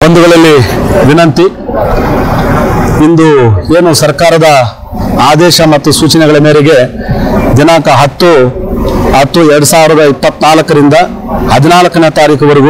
ಬಂಧುಗಳಲ್ಲಿ ವಿನಂತಿ ಇಂದು ಏನು ಸರ್ಕಾರದ ಆದೇಶ ಮತ್ತು ಸೂಚನೆಗಳ ಮೇರೆಗೆ ದಿನಾಂಕ ಹತ್ತು ಹತ್ತು ಎರಡು ಸಾವಿರದ ಇಪ್ಪತ್ನಾಲ್ಕರಿಂದ ಹದಿನಾಲ್ಕನೇ ತಾರೀಕುವರೆಗೂ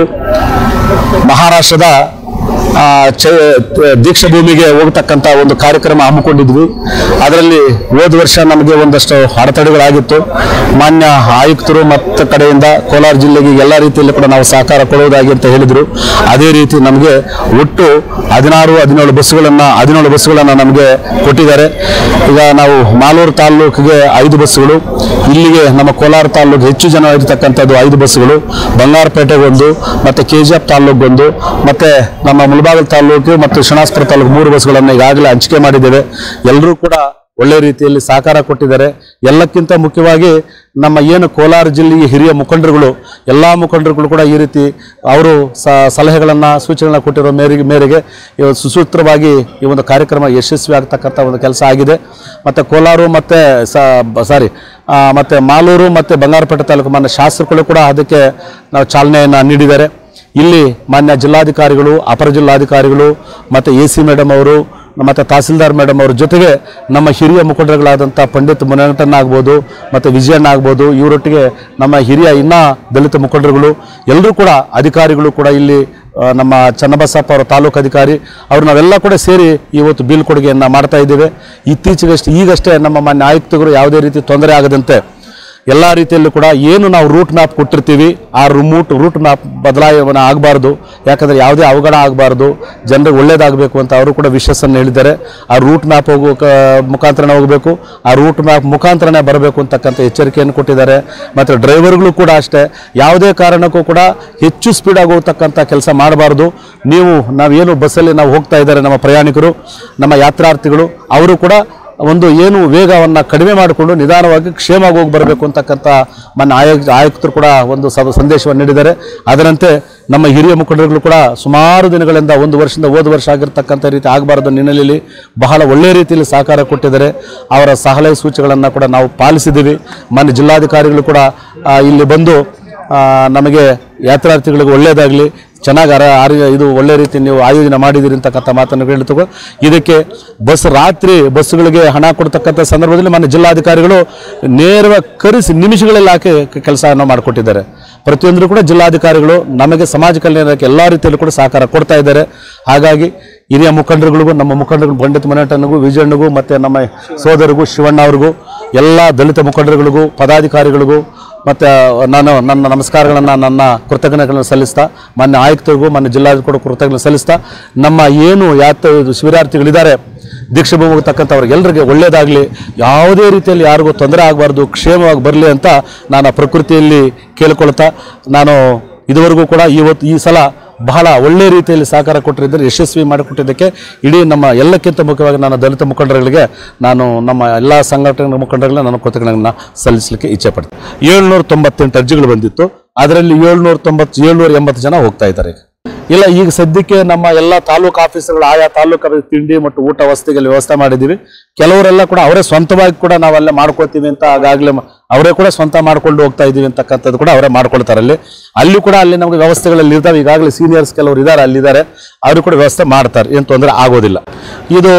ಮಹಾರಾಷ್ಟ್ರದ ಆ, ಚ ದೀಕ್ಷಾ ಭೂಮಿಗೆ ಹೋಗ್ತಕ್ಕಂಥ ಒಂದು ಕಾರ್ಯಕ್ರಮ ಹಮ್ಮಿಕೊಂಡಿದ್ವಿ ಅದರಲ್ಲಿ ಹೋದ ವರ್ಷ ನಮಗೆ ಒಂದಷ್ಟು ಅಡೆತಡೆಗಳಾಗಿತ್ತು ಮಾನ್ಯ ಆಯುಕ್ತರು ಮತ್ತು ಕಡೆಯಿಂದ ಕೋಲಾರ ಜಿಲ್ಲೆಗೆ ಎಲ್ಲ ರೀತಿಯಲ್ಲಿ ಕೂಡ ನಾವು ಸಹಕಾರ ಕೊಡುವುದಾಗಿ ಅಂತ ಹೇಳಿದರು ಅದೇ ರೀತಿ ನಮಗೆ ಒಟ್ಟು ಹದಿನಾರು ಹದಿನೇಳು ಬಸ್ಸುಗಳನ್ನು ಹದಿನೇಳು ಬಸ್ಸುಗಳನ್ನು ನಮಗೆ ಕೊಟ್ಟಿದ್ದಾರೆ ಈಗ ನಾವು ಮಾಲೂರು ತಾಲ್ಲೂಕಿಗೆ ಐದು ಬಸ್ಸುಗಳು ಇಲ್ಲಿಗೆ ನಮ್ಮ ಕೋಲಾರ ತಾಲ್ಲೂಕು ಹೆಚ್ಚು ಜನ ಇರತಕ್ಕಂಥದ್ದು ಐದು ಬಸ್ಸುಗಳು ಬಂಗಾರಪೇಟೆಗೆ ಒಂದು ಮತ್ತು ಕೆ ಜಿ ಎಫ್ ತಾಲ್ಲೂಕು ಮತ್ತು ನಮ್ಮ ಮುಳಬಾಗಿಲು ತಾಲ್ಲೂಕು ಮತ್ತು ಶ್ರೀನಿವಾಸಪುರ ತಾಲೂಕು ಮೂರು ಬಸ್ಗಳನ್ನು ಈಗಾಗಲೇ ಹಂಚಿಕೆ ಮಾಡಿದ್ದೇವೆ ಎಲ್ಲರೂ ಕೂಡ ಒಳ್ಳೆ ರೀತಿಯಲ್ಲಿ ಸಹಕಾರ ಕೊಟ್ಟಿದ್ದಾರೆ ಎಲ್ಲಕ್ಕಿಂತ ಮುಖ್ಯವಾಗಿ ನಮ್ಮ ಏನು ಕೋಲಾರ ಜಿಲ್ಲೆಯ ಹಿರಿಯ ಮುಖಂಡರುಗಳು ಎಲ್ಲ ಮುಖಂಡರುಗಳು ಕೂಡ ಈ ರೀತಿ ಅವರು ಸಲಹೆಗಳನ್ನು ಸೂಚನೆಗಳನ್ನು ಕೊಟ್ಟಿರೋ ಮೇರೆಗೆ ಮೇರೆಗೆ ಇವತ್ತು ಸುಸೂತ್ರವಾಗಿ ಈ ಒಂದು ಕಾರ್ಯಕ್ರಮ ಯಶಸ್ವಿ ಆಗ್ತಕ್ಕಂಥ ಒಂದು ಕೆಲಸ ಆಗಿದೆ ಮತ್ತು ಕೋಲಾರ ಮತ್ತು ಸಾರಿ ಮತ್ತು ಮಾಲೂರು ಮತ್ತು ಬಂಗಾರಪೇಟೆ ತಾಲೂಕು ಮಾನ್ಯ ಶಾಸಕರು ಕೂಡ ಅದಕ್ಕೆ ನಾವು ಚಾಲನೆಯನ್ನು ನೀಡಿದ್ದಾರೆ ಇಲ್ಲಿ ಮಾನ್ಯ ಜಿಲ್ಲಾಧಿಕಾರಿಗಳು ಅಪರ ಜಿಲ್ಲಾಧಿಕಾರಿಗಳು ಮತ್ತು ಎ ಸಿ ಮೇಡಮ್ ಅವರು ಮತ್ತು ತಹಸೀಲ್ದಾರ್ ಮೇಡಮ್ ಅವ್ರ ಜೊತೆಗೆ ನಮ್ಮ ಹಿರಿಯ ಮುಖಂಡರುಗಳಾದಂಥ ಪಂಡಿತ್ ಮುನಂಟನ್ ಆಗ್ಬೋದು ಮತ್ತು ವಿಜಯಣ್ಣ ಆಗ್ಬೋದು ಇವರೊಟ್ಟಿಗೆ ನಮ್ಮ ಹಿರಿಯ ಇನ್ನೂ ದಲಿತ ಮುಖಂಡರುಗಳು ಎಲ್ಲರೂ ಕೂಡ ಅಧಿಕಾರಿಗಳು ಕೂಡ ಇಲ್ಲಿ ಆ, ನಮ್ಮ ಚನ್ನಬಸಪ್ಪ ಅವರ ತಾಲೂಕು ಅಧಿಕಾರಿ ಅವರು ನಾವೆಲ್ಲ ಕೂಡ ಸೇರಿ ಇವತ್ತು ಬೀಳ್ಕೊಡುಗೆಯನ್ನು ಮಾಡ್ತಾ ಇದ್ದೇವೆ ಇತ್ತೀಚೆಗಷ್ಟೇ ಈಗಷ್ಟೇ ನಮ್ಮ ಮಾನ್ಯ ಆಯುಕ್ತರು ಯಾವುದೇ ರೀತಿ ತೊಂದರೆ ಆಗದಂತೆ ಎಲ್ಲ ರೀತಿಯಲ್ಲೂ ಕೂಡ ಏನು ನಾವು ರೂಟ್ ಮ್ಯಾಪ್ ಕೊಟ್ಟಿರ್ತೀವಿ ಆ ರೂಟ್ ರೂಟ್ ಮ್ಯಾಪ್ ಬದಲಾವಣೆ ಆಗಬಾರ್ದು ಯಾಕಂದರೆ ಯಾವುದೇ ಅವಘಡ ಆಗಬಾರ್ದು ಜನರಿಗೆ ಒಳ್ಳೇದಾಗಬೇಕು ಅಂತ ಅವರು ಕೂಡ ವಿಶ್ವಾಸನ್ನು ಹೇಳಿದ್ದಾರೆ ಆ ರೂಟ್ ಮ್ಯಾಪ್ ಹೋಗೋ ಮುಖಾಂತರನೇ ಹೋಗಬೇಕು ಆ ರೂಟ್ ಮ್ಯಾಪ್ ಮುಖಾಂತರನೇ ಬರಬೇಕು ಅಂತಕ್ಕಂಥ ಎಚ್ಚರಿಕೆಯನ್ನು ಕೊಟ್ಟಿದ್ದಾರೆ ಮತ್ತು ಡ್ರೈವರ್ಗಳು ಕೂಡ ಅಷ್ಟೇ ಯಾವುದೇ ಕಾರಣಕ್ಕೂ ಕೂಡ ಹೆಚ್ಚು ಸ್ಪೀಡಾಗಿ ಹೋಗ್ತಕ್ಕಂಥ ಕೆಲಸ ಮಾಡಬಾರ್ದು ನೀವು ನಾವೇನು ಬಸ್ಸಲ್ಲಿ ನಾವು ಹೋಗ್ತಾ ಇದ್ದಾರೆ ನಮ್ಮ ಪ್ರಯಾಣಿಕರು ನಮ್ಮ ಯಾತ್ರಾರ್ಥಿಗಳು ಅವರು ಕೂಡ ಒಂದು ಏನು ವೇಗವನ್ನು ಕಡಿಮೆ ಮಾಡಿಕೊಂಡು ನಿಧಾನವಾಗಿ ಕ್ಷೇಮವಾಗಿ ಹೋಗಿ ಬರಬೇಕು ಅಂತಕ್ಕಂಥ ನನ್ನ ಆಯುಕ್ ಆಯುಕ್ತರು ಕೂಡ ಒಂದು ಸ ಸಂದೇಶವನ್ನು ನೀಡಿದ್ದಾರೆ ಅದರಂತೆ ನಮ್ಮ ಹಿರಿಯ ಮುಖಂಡರುಗಳು ಕೂಡ ಸುಮಾರು ದಿನಗಳಿಂದ ಒಂದು ವರ್ಷದಿಂದ ಹೋದ ವರ್ಷ ಆಗಿರ್ತಕ್ಕಂಥ ರೀತಿ ಆಗಬಾರ್ದು ಹಿನ್ನೆಲೆಯಲ್ಲಿ ಬಹಳ ಒಳ್ಳೆಯ ರೀತಿಯಲ್ಲಿ ಸಹಕಾರ ಕೊಟ್ಟಿದ್ದಾರೆ ಅವರ ಸಲಹೆ ಸೂಚನೆಗಳನ್ನು ಕೂಡ ನಾವು ಪಾಲಿಸಿದ್ದೀವಿ ಮಾನ್ಯ ಜಿಲ್ಲಾಧಿಕಾರಿಗಳು ಕೂಡ ಆ, ಇಲ್ಲಿ ಬಂದು ಆ, ನಮಗೆ ಯಾತ್ರಾರ್ಥಿಗಳಿಗೆ ಒಳ್ಳೆಯದಾಗಲಿ ಚೆನ್ನಾಗಿ ಅರ ಆರಿ ಇದು ಒಳ್ಳೆ ರೀತಿ ನೀವು ಆಯೋಜನೆ ಮಾಡಿದ್ದೀರಿ ಅಂತಕ್ಕಂಥ ಮಾತನ್ನು ಹೇಳ್ತಕ್ಕೋ ಇದಕ್ಕೆ ಬಸ್ ರಾತ್ರಿ ಬಸ್ಸುಗಳಿಗೆ ಹಣ ಕೊಡ್ತಕ್ಕಂಥ ಸಂದರ್ಭದಲ್ಲಿ ಮಾನ್ಯ ಜಿಲ್ಲಾಧಿಕಾರಿಗಳು ನೇರವಾಗಿ ಕರೆಸಿ ನಿಮಿಷಗಳಲ್ಲಿ ಹಾಕಿ ಕೆಲಸವನ್ನು ಮಾಡಿಕೊಟ್ಟಿದ್ದಾರೆ ಪ್ರತಿಯೊಂದರೂ ಕೂಡ ಜಿಲ್ಲಾಧಿಕಾರಿಗಳು ನಮಗೆ ಸಮಾಜ ಕಲ್ಯಾಣಕ್ಕೆ ಎಲ್ಲ ರೀತಿಯಲ್ಲೂ ಕೂಡ ಸಹಕಾರ ಕೊಡ್ತಾ ಇದ್ದಾರೆ ಹಾಗಾಗಿ ಹಿರಿಯ ಮುಖಂಡರುಗಳಿಗೂ ನಮ್ಮ ಮುಖಂಡರುಗಳು ಪಂಡಿತ್ ಮನೆಟನಿಗೂ ವಿಜಯಣ್ಣಗೂ ಮತ್ತು ನಮ್ಮ ಸೋದರಿಗೂ ಶಿವಣ್ಣ ಅವ್ರಿಗೂ ಎಲ್ಲ ದಲಿತ ಮುಖಂಡರುಗಳಿಗೂ ಪದಾಧಿಕಾರಿಗಳಿಗೂ ಮತ್ತು ನಾನು ನನ್ನ ನಮಸ್ಕಾರಗಳನ್ನು ನನ್ನ ಕೃತಜ್ಞತೆಗಳನ್ನು ಸಲ್ಲಿಸ್ತಾ ಮಾನ್ಯ ಆಯುಕ್ತರಿಗೂ ಮಾನ್ಯ ಜಿಲ್ಲಾಧಿಕಾರಿ ಕೃತಜ್ಞತೆ ಸಲ್ಲಿಸ್ತಾ ನಮ್ಮ ಏನು ಯಾತ ಶಿಬಿರಾರ್ಥಿಗಳಿದ್ದಾರೆ ದೀಕ್ಷೆ ಹೋಗ್ತಕ್ಕಂಥವ್ರಿಗೆ ಎಲ್ಲರಿಗೆ ಒಳ್ಳೆಯದಾಗಲಿ ಯಾವುದೇ ರೀತಿಯಲ್ಲಿ ಯಾರಿಗೂ ತೊಂದರೆ ಆಗಬಾರ್ದು ಕ್ಷೇಮವಾಗಿ ಬರಲಿ ಅಂತ ನಾನು ಆ ಪ್ರಕೃತಿಯಲ್ಲಿ ಕೇಳಿಕೊಳ್ತಾ ನಾನು ಇದುವರೆಗೂ ಕೂಡ ಇವತ್ತು ಈ ಸಲ ಬಹಳ ಒಳ್ಳೆ ರೀತಿಯಲ್ಲಿ ಸಹಕಾರ ಕೊಟ್ಟಿದ್ದಾರೆ ಯಶಸ್ವಿ ಮಾಡಿಕೊಟ್ಟಿದ್ದಕ್ಕೆ ಇಡೀ ನಮ್ಮ ಎಲ್ಲಕ್ಕಿಂತ ಮುಖ್ಯವಾಗಿ ನಾನು ದಲಿತ ಮುಖಂಡರುಗಳಿಗೆ ನಾನು ನಮ್ಮ ಎಲ್ಲ ಸಂಘಟನೆ ಮುಖಂಡರುಗಳನ್ನ ನಾನು ಕೃತಜ್ಞತೆಗಳನ್ನು ಸಲ್ಲಿಸಲಿಕ್ಕೆ ಇಚ್ಛೆ ಪಡ್ತೀನಿ ಏಳ್ನೂರ ತೊಂಬತ್ತೆಂಟು ಅರ್ಜಿಗಳು ಬಂದಿತ್ತು ಅದರಲ್ಲಿ ಏಳ್ನೂರ ತೊಂಬತ್ತು ಏಳ್ನೂರ ಎಂಬತ್ತು ಜನ ಹೋಗ್ತಾ ಇದ್ದಾರೆ ಈಗ ಇಲ್ಲ ಈಗ ಸದ್ಯಕ್ಕೆ ನಮ್ಮ ಎಲ್ಲ ತಾಲೂಕು ಆಫೀಸ್ಗಳು ಆಯಾ ತಾಲೂಕು ಆಫೀಸ್ ತಿಂಡಿ ಮತ್ತು ಊಟ ವಸತಿಗೆಲ್ಲ ವ್ಯವಸ್ಥೆ ಮಾಡಿದ್ದೀವಿ ಕೆಲವರೆಲ್ಲ ಕೂಡ ಅವರೇ ಸ್ವಂತವಾಗಿ ಕೂಡ ನಾವೆಲ್ಲ ಮಾಡ್ಕೋತೀವಿ ಅಂತ ಆಗಾಗಲೇ ಮ- ಅವರೇ ಕೂಡ ಸ್ವಂತ ಮಾಡ್ಕೊಂಡು ಹೋಗ್ತಾ ಇದ್ದೀವಿ ಅಂತಕ್ಕಂಥದ್ದು ಕೂಡ ಅವರೇ ಮಾಡ್ಕೊಳ್ತಾರೆ ಅಲ್ಲಿ ಅಲ್ಲಿ ಕೂಡ ಅಲ್ಲಿ ನಮಗೆ ವ್ಯವಸ್ಥೆಗಳಲ್ಲಿ ಇರ್ತಾವೆ ಈಗಾಗಲೇ ಸೀನಿಯರ್ಸ್ ಕೆಲವರು ಇದ್ದಾರೆ ಅಲ್ಲಿದ್ದಾರೆ ಅವರು ಕೂಡ ವ್ಯವಸ್ಥೆ ಮಾಡ್ತಾರೆ ಏನು ತೊಂದರೆ ಆಗೋದಿಲ್ಲ ಇದು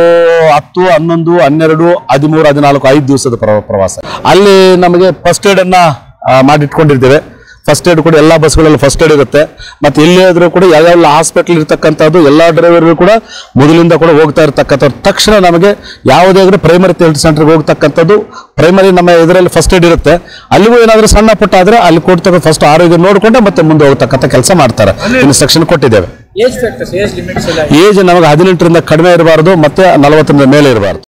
ಹತ್ತು ಹನ್ನೊಂದು ಹನ್ನೆರಡು ಹದಿಮೂರು ಹದಿನಾಲ್ಕು ಐದು ದಿವಸದ ಪ್ರವ- ಪ್ರವಾಸ ಅಲ್ಲಿ ನಮಗೆ ಫಸ್ಟ್ ಏಡ್ ಅನ್ನ ಆ, ಮಾಡಿಟ್ಕೊಂಡಿರ್ತೇವೆ ಫಸ್ಟ್ ಏಡ್ ಕೂಡ ಎಲ್ಲ ಬಸ್ಗಳಲ್ಲಿ ಫಸ್ಟ್ ಏಡ್ ಇರುತ್ತೆ ಮತ್ತೆ ಎಲ್ಲಿ ಆದ್ರೂ ಕೂಡ ಯಾವ್ಯಾವ ಹಾಸ್ಪಿಟಲ್ ಇರ್ತಕ್ಕಂಥದ್ದು ಎಲ್ಲ ಡ್ರೈವರ್ಗಳು ಕೂಡ ಮೊದಲಿಂದ ಕೂಡ ಹೋಗ್ತಾ ಇರ್ತಕ್ಕಂಥದ್ದು ತಕ್ಷಣ ನಮಗೆ ಯಾವುದೇ ಆದ್ರೂ ಪ್ರೈಮರಿ ಹೆಲ್ತ್ ಸೆಂಟರ್ಗೆ ಹೋಗ್ತಕ್ಕಂಥದ್ದು ಪ್ರೈಮರಿ ನಮ್ಮ ಇದರಲ್ಲಿ ಫಸ್ಟ್ ಏಡ್ ಇರುತ್ತೆ ಅಲ್ಲಿಗೂ ಏನಾದರೂ ಸಣ್ಣ ಪುಟ್ಟ ಆದ್ರೆ ಅಲ್ಲಿ ಕೊಡ್ತಕ್ಕ ಫಸ್ಟ್ ಆರೋಗ್ಯ ನೋಡಿಕೊಂಡೆ ಮತ್ತೆ ಮುಂದೆ ಹೋಗ್ತಕ್ಕಂಥ ಕೆಲಸ ಮಾಡ್ತಾರೆ ಇನ್ಸ್ಟ್ರಕ್ಷನ್ ಕೊಟ್ಟಿದ್ದೇವೆ ಏಜ್ ಫ್ಯಾಕ್ಟರ್ಸ್ ಏಜ್ ಲಿಮಿಟ್ಸ್ ಎಲ್ಲ ಏಜ್ ನಮಗೆ ಹದಿನೆಂಟರಿಂದ ಕಡಿಮೆ ಇರಬಾರ್ದು ಮತ್ತೆ ನಲವತ್ತರಿಂದ ಮೇಲೆ ಇರಬಾರ್ದು